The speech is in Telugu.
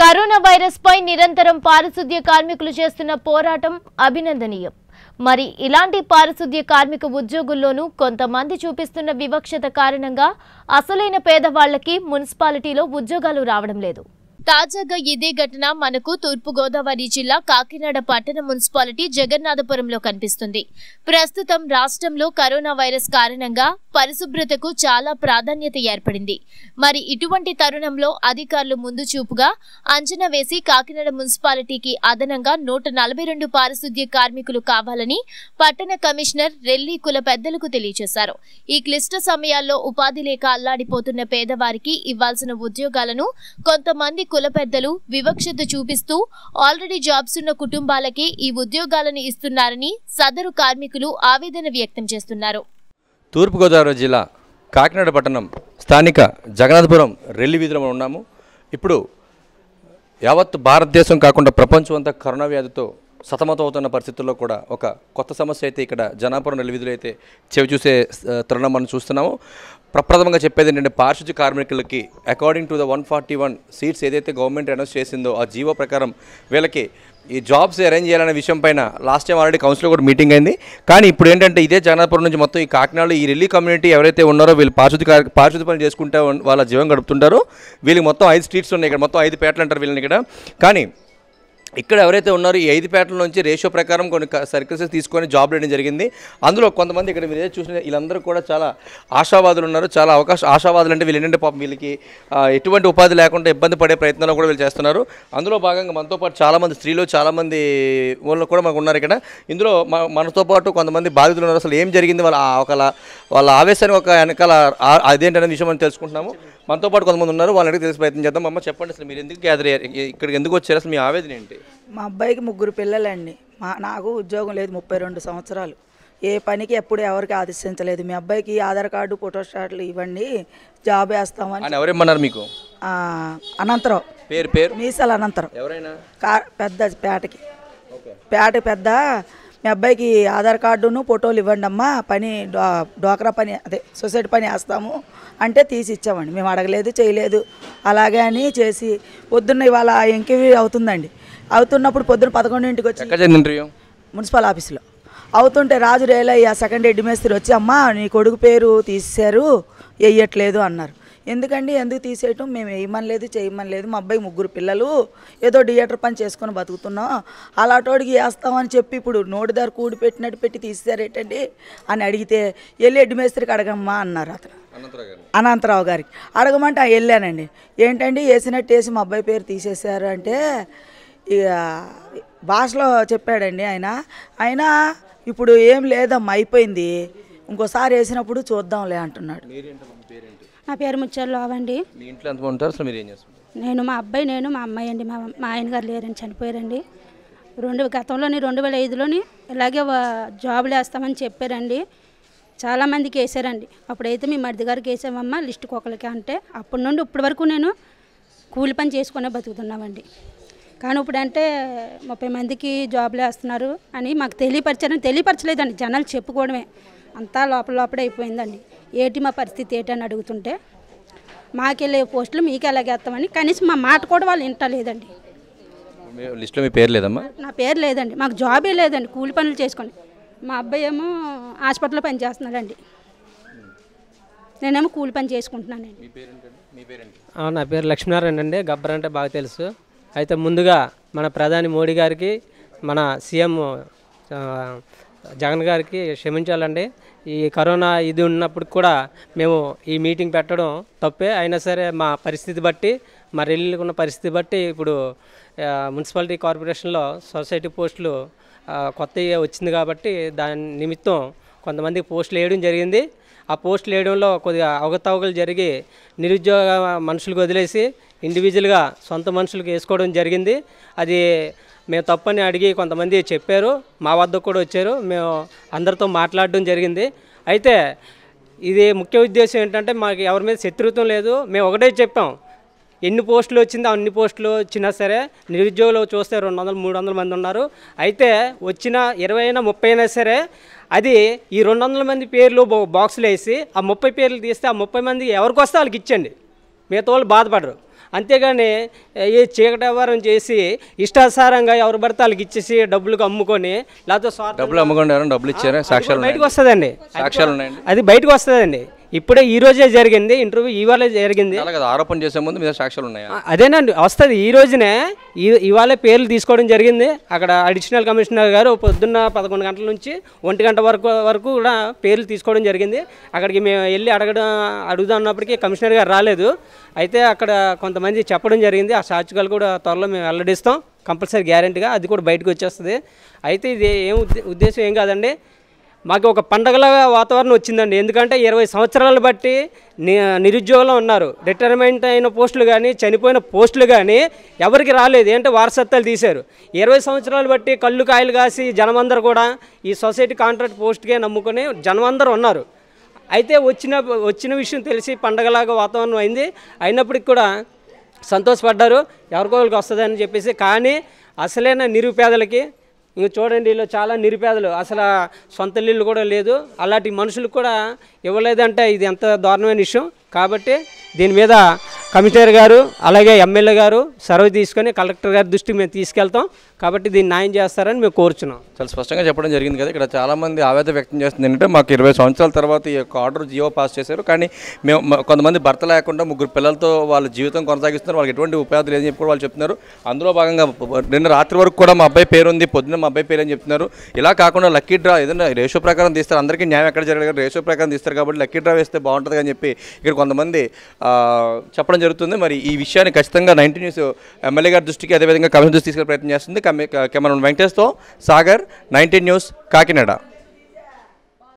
కరోనా వైరస్ పై నిరంతరం పారిశుద్ధ్య కార్మికులు చేస్తున్న పోరాటం అభినందనీయం మరి ఇలాంటి పారిశుద్ధ్య కార్మిక ఉద్యోగుల్లోనూ కొంతమంది చూపిస్తున్న వివక్షత కారణంగా అసలైన పేదవాళ్లకి మున్సిపాలిటీలో ఉద్యోగాలు రావడం లేదు తాజాగా ఇదే ఘటన మనకు తూర్పుగోదావరి జిల్లా కాకినాడ పట్టణ మున్సిపాలిటీ జగన్నాథపురంలో కనిపిస్తుంది ప్రస్తుతం రాష్ట్రంలో కరోనా వైరస్ కారణంగా పరిశుభ్రతకు చాలా ప్రాధాన్యత ఏర్పడింది మరి ఇటువంటి తరుణంలో అధికారులు ముందు చూపుగా అంచనా వేసి కాకినాడ మున్సిపాలిటీకి అదనంగా నూట నలభై రెండు పారిశుద్ధ్య కార్మికులు కావాలని పట్టణ కమిషనర్ రెల్లి కుల పెద్దలకు తెలియజేశారు ఈ క్లిష్ట సమయాల్లో ఉపాధి లేక అల్లాడిపోతున్న పేదవారికి ఇవ్వాల్సిన ఉద్యోగాలను కొంతమంది కుల పెద్దలు వివక్షత చూపిస్తూ ఆల్రెడీ జాబ్స్ ఉన్న కుటుంబాలకే ఈ ఉద్యోగాలను ఇస్తున్నారని సదరు కార్మికులు ఆవేదన వ్యక్తం చేస్తున్నారు తూర్పుగోదావరి జిల్లా కాకినాడ పట్టణం స్థానిక జగన్నాథపురం రెల్లి వీధిలో మనం ఉన్నాము ఇప్పుడు యావత్ భారతదేశం కాకుండా ప్రపంచం అంతా కరోనా వ్యాధితో సతమతం అవుతున్న పరిస్థితుల్లో కూడా ఒక కొత్త సమస్య అయితే ఇక్కడ జనాపురం రెల్లి వీధిలో అయితే చెవి చూసే ఆ, తరుణం మనం చూస్తున్నాము ప్రప్రథమంగా చెప్పేది ఏంటంటే పారిశుద్ధ్య కార్మికులకి according to the one forty one seats ఏదైతే గవర్నమెంట్ అనౌన్స్ చేసిందో ఆ జీవో ప్రకారం వీళ్ళకి ఈ జాబ్స్ అరేంజ్ చేయాలనే విషయం పైన లాస్ట్ టైం ఆల్రెడీ కౌన్సిల్ కూడా మీటింగ్ అయింది కానీ ఇప్పుడు ఏంటంటే ఇదే జగన్నాథపురం నుంచి మొత్తం ఈ కాకినాడలో ఈ రెల్లి కమ్యూనిటీ ఎవరైతే ఉన్నారో వీళ్ళు పారిశుద్ధ్య కార్- పారిశుద్ధ్య పనులు చేసుకుంటే ఉన్- వాళ్ళ జీవం గడుపుతుంటారో వీళ్ళకి మొత్తం ఐదు స్ట్రీట్స్ ఉన్నాయి ఇక్కడ మొత్తం ఐదు పేటలు అంటారు వీళ్ళని ఇక్కడ కానీ ఇక్కడ ఎవరైతే ఉన్నారో ఈ ఐదు పేటల నుంచి రేషియో ప్రకారం కొన్ని సర్కిల్స్ తీసుకొని జాబ్ వేయడం జరిగింది అందులో కొంతమంది ఇక్కడ మీరు ఏదో చూసిన వీళ్ళందరూ కూడా చాలా ఆశావాదులు ఉన్నారు చాలా అవకాశ ఆశావాదులు అంటే వీళ్ళు ఏంటంటే పాపం వీళ్ళకి ఆ, ఎటువంటి ఉపాధి లేకుండా ఇబ్బంది పడే ప్రయత్నాలు కూడా వీళ్ళు చేస్తున్నారు అందులో భాగంగా మనతో పాటు చాలామంది స్త్రీలు చాలామంది వాళ్ళు కూడా మనకు ఉన్నారు ఇక్కడ ఇందులో మ- మనతో పాటు కొంతమంది బాధితులు ఉన్నారు అసలు ఏం జరిగింది వాళ్ళ ఆ- ఒకళ్ళ వాళ్ళ ఆవేశానికి ఒక వెనకాల ఆ- అదేంటనే విషయం మనం తెలుసుకుంటున్నాము మనతో పాటు కొంతమంది ఉన్నారు వాళ్ళని తెలిసి ప్రయత్నం చేద్దాం అమ్మ చెప్పండి అసలు మీరు ఎందుకు గ్యాదర్ అయ్యారు ఇ- ఇక్కడికి ఎందుకు వచ్చారు అసలు మీ ఆవేదన ఏంటి మా అబ్బాయికి ముగ్గురు పిల్లలండి మా నాకు ఉద్యోగం లేదు ముప్పై రెండు సంవత్సరాలు ఏ పనికి ఎప్పుడు ఎవరికి ఆదేశించలేదు మీ అబ్బాయికి ఆధార్ కార్డు ఫోటో స్టాట్లు ఇవ్వండి జాబ్ వేస్తామని ఆయన ఎవరేమన్నారు మీకు ఆ, అనంతరావు పేరు పేరు మీసాల అనంతరం ఎవరైనా కా పెద్ద పేటకి పేట పెద్ద మీ అబ్బాయికి ఆధార్ కార్డును ఫోటోలు ఇవ్వండి అమ్మా పని డో డోక్రా పని అదే సొసైటీ పని వేస్తాము అంటే తీసి ఇచ్చామండి మేము అడగలేదు చేయలేదు అలాగే అని చేసి పొద్దున్న ఇవాళ ఎంక్వైరీ అవుతుందండి అవుతున్నప్పుడు పొద్దున్న పదకొండింటికి వచ్చి ఎక్కడ జరిగింది ఇంటర్వ్యూ మున్సిపల్ ఆఫీసులో అవుతుంటే రాజు రేలయ్య సెకండ్ హెడ్ మేస్త్రి వచ్చి అమ్మా నీ కొడుకు పేరు తీసేశారు వేయట్లేదు అన్నారు ఎందుకండి ఎందుకు తీసేయటం మేము వేయమని లేదు చేయమని లేదు మా అబ్బాయి ముగ్గురు పిల్లలు ఏదో థియేటర్ పని చేసుకొని బతుకుతున్నాం అలాంటోడికి వేస్తామని చెప్పి ఇప్పుడు నోటి దారి కూడి పెట్టినట్టు పెట్టి తీసేశారేటండి అని అడిగితే వెళ్ళి హెడ్ మేస్త్రికి అడగమ్మా అన్నారు అతను అనంతరావు గారు అనంతరావు గారికి అడగమంటే ఆ వెళ్ళానండి ఏంటండి వేసినట్టు వేసి మా అబ్బాయి పేరు తీసేశారు అంటే ఇక భాషలో చెప్పాడండి ఆయన ఆయన ఇప్పుడు ఏం లేదమ్మా అయిపోయింది ఇంకోసారి వేసినప్పుడు చూద్దాంలే అంటున్నాడు మీరేంటి మీ పేరేంటి నా పేరు ముచ్చర్లు అవండి మీ ఇంట్లో ఎంతమంది ఉంటారు అసలు మీరు ఏం చేస్తారు నేను మా అబ్బాయి నేను మా అమ్మాయి అండి మా మా ఆయన గారు లేరని చనిపోయారండి రెండు గతంలోని రెండు వేల ఐదులోని ఇలాగే వా- జాబులు వేస్తామని చెప్పారండి చాలామందికి వేసారండి అప్పుడైతే మీ మరిది గారికి వేసామమ్మా లిస్టుకి ఒకరికి అంటే అప్పటి నుండి ఇప్పటి వరకు నేను కూలి పని చేసుకునే బతుకుతున్నామండి కానీ ఇప్పుడు అంటే ముప్పై మందికి జాబులు వేస్తున్నారు అని మాకు తెలియపరిచారని తెలియపరచలేదండి జనాలు చెప్పుకోవడమే అంతా లోపల లోపలే అయిపోయిందండి ఏంటి మా పరిస్థితి ఏంటి అని అడుగుతుంటే మాకెళ్ళే పోస్టులు మీకు ఎలాగ వేస్తామని కనీసం మా మాట కూడా వాళ్ళు వింటలేదండి మీ లిస్ట్లో మీ పేరు లేదమ్మా నా పేరు లేదండి మాకు జాబే లేదండి కూలి పనులు చేసుకోండి మా అబ్బాయి ఏమో హాస్పిటల్లో పని చేస్తున్నాడండి నేనేమో కూలి పని చేసుకుంటున్నానండి మీ పేరేంటండి మీ పేరేంటి ఆ, నా పేరు లక్ష్మీనారాయణ అండి గబ్బర్ అంటే బాగా తెలుసు అయితే ముందుగా మన ప్రధాని మోడీ గారికి మన సీఎం ఆ, జగన్ గారికి క్షమించాలండి ఈ కరోనా ఇది ఉన్నప్పుడు కూడా మేము ఈ మీటింగ్ పెట్టడం తప్పే అయినా సరే మా పరిస్థితి బట్టి మా రెల్లీలకు ఉన్న పరిస్థితి బట్టి ఇప్పుడు ఆ, మున్సిపాలిటీ కార్పొరేషన్లో సొసైటీ పోస్టులు ఆ, కొత్తగా వచ్చింది కాబట్టి దాని నిమిత్తం కొంతమందికి పోస్టులు వేయడం జరిగింది ఆ పోస్టులు వేయడంలో కొద్దిగా అవకతవకలు జరిగి నిరుద్యోగ మనుషులకు వదిలేసి ఇండివిజువల్గా సొంత మనుషులకు వేసుకోవడం జరిగింది అది మేము తప్పని అడిగి కొంతమంది చెప్పారు మా వద్దకు కూడా వచ్చారు మేము అందరితో మాట్లాడడం జరిగింది అయితే ఇది ముఖ్య ఉద్దేశం ఏంటంటే మాకు ఎవరి మీద శత్రుత్వం లేదు మేము ఒకటే చెప్పాం ఎన్ని పోస్టులు వచ్చిందో అన్ని పోస్టులు వచ్చినా సరే నిరుద్యోగులు చూస్తే రెండు వందలు మూడు వందల మంది ఉన్నారు అయితే వచ్చిన ఇరవై అయినా ముప్పై అయినా సరే అది ఈ రెండు వందల మంది పేర్లు బా- బాక్సులు వేసి ఆ ముప్పై పేర్లు తీస్తే ఆ ముప్పై మంది ఎవరికి వస్తే వాళ్ళకి ఇచ్చండి మిగతా వాళ్ళు బాధపడరు అంతేగాని ఏ చీకటి వ్యవహారం చేసి ఇష్టాసారంగా ఎవరు పడితే వాళ్ళకి ఇచ్చేసి డబ్బులకు అమ్ముకొని లేకపోతే స్వార్థ డబ్బులు అమ్మకుండా ఎవరైనా డబ్బులు ఇచ్చారా సాక్ష్యాలు బయటకు ఉన్నాయండి వస్తుందండి సాక్ష్యాలు ఉన్నాయండి అది బయటకు వస్తుందండి ఇప్పుడే ఈ రోజే జరిగింది ఇంటర్వ్యూ ఇవాళ జరిగింది అలాగే అది ఆరోపణ చేసే ముందు మీద సాక్ష్యాలు ఉన్నాయా ఆ, అదేనండి వస్తుంది ఈ రోజునే ఈ ఇవాళ పేర్లు తీసుకోవడం జరిగింది అక్కడ అడిషనల్ కమిషనర్ గారు పొద్దున్న పదకొండు గంటల నుంచి ఒంటి గంట వరకు వరకు కూడా పేర్లు తీసుకోవడం జరిగింది అక్కడికి మేము వెళ్ళి అడగడం అడుగుదాం అన్నప్పటికీ కమిషనర్ గారు రాలేదు అయితే అక్కడ కొంతమంది చెప్పడం జరిగింది ఆ సాక్షికాలు కూడా త్వరలో మేము వెల్లడిస్తాం కంపల్సరీ గ్యారంటీగా అది కూడా బయటకు వచ్చేస్తుంది అయితే ఇది ఏం ఉద్దే- ఉద్దేశం ఏం కాదండి మాకు ఒక పండగల వాతావరణం వచ్చిందండి ఎందుకంటే ఇరవై సంవత్సరాలు బట్టి ని నిరుద్యోగంలో ఉన్నారు రిటైర్మెంట్ అయిన పోస్టులు కానీ చనిపోయిన పోస్టులు కానీ ఎవరికి రాలేదు ఏంటంటే వారసత్వాలు తీశారు ఇరవై సంవత్సరాలు బట్టి కళ్ళు కాయలు కాసి జనమందరూ కూడా ఈ సొసైటీ కాంట్రాక్ట్ పోస్ట్కే నమ్ముకొని జనమందరూ ఉన్నారు అయితే వచ్చిన వచ్చిన విషయం తెలిసి పండగలాగా వాతావరణం అయింది అయినప్పటికి కూడా సంతోషపడ్డారు ఎవరికో వాళ్ళకి వస్తుందని చెప్పేసి కానీ అసలైన నిరుపేదలకి ఇంక చూడండి వీళ్ళు చాలా నిరుపేదలు అసలు సొంత ఇల్లు కూడా లేదు అలాంటి మనుషులకు కూడా ఇవ్వలేదంటే ఇది ఎంత దారుణమైన విషయం కాబట్టి దీని మీద కమిషనర్ గారు అలాగే ఎమ్మెల్యే గారు సర్వే తీసుకొని కలెక్టర్ గారి దృష్టికి మేము తీసుకెళ్తాం కాబట్టి దీన్ని న్యాయం చేస్తారని మేము కోరుచున్నాం చాలా స్పష్టంగా చెప్పడం జరిగింది కదా ఇక్కడ చాలామంది ఆవేదన వ్యక్తం చేస్తుంది ఏంటంటే మాకు ఇరవై సంవత్సరాల తర్వాత ఈ యొక్క ఆర్డర్ జియో పాస్ చేశారు కానీ మేము మ- కొంతమంది భర్త లేకుండా ముగ్గురు పిల్లలతో వాళ్ళ జీవితం కొనసాగిస్తున్నారు వాళ్ళకి ఎటువంటి ఉపాధి లేదని చెప్పి కూడా వాళ్ళు చెప్తున్నారు అందులో భాగంగా ప- నిన్న రాత్రి వరకు కూడా మా అబ్బాయి పేరు ఉంది పొద్దున్న మా అబ్బాయి పేరు అని చెప్తున్నారు ఇలా కాకుండా లక్కీ డ్రా ఏదైనా రేషో ప్రకారం తీస్తారు అందరికీ న్యాయం ఎక్కడ జరగదు రేషో ప్రకారం తీస్తారు కాబట్టి లక్కీ డ్రా వేస్తే బాగుంటుంది అని చెప్పి ఇక్కడ కొంతమంది ఆ, చెప్పడం జరుగుతుంది మరి ఈ విషయాన్ని ఖచ్చితంగా నైన్టీ న్యూస్ ఎమ్మెల్యే గారి దృష్టికి అదేవిధంగా కమిషన్ దృష్టి తీసుకెళ్ళే ప్రయత్నం చేస్తుంది కెమెరా వెంకటేష్తో సాగర్ నైన్టీన్ న్యూస్ కాకినాడ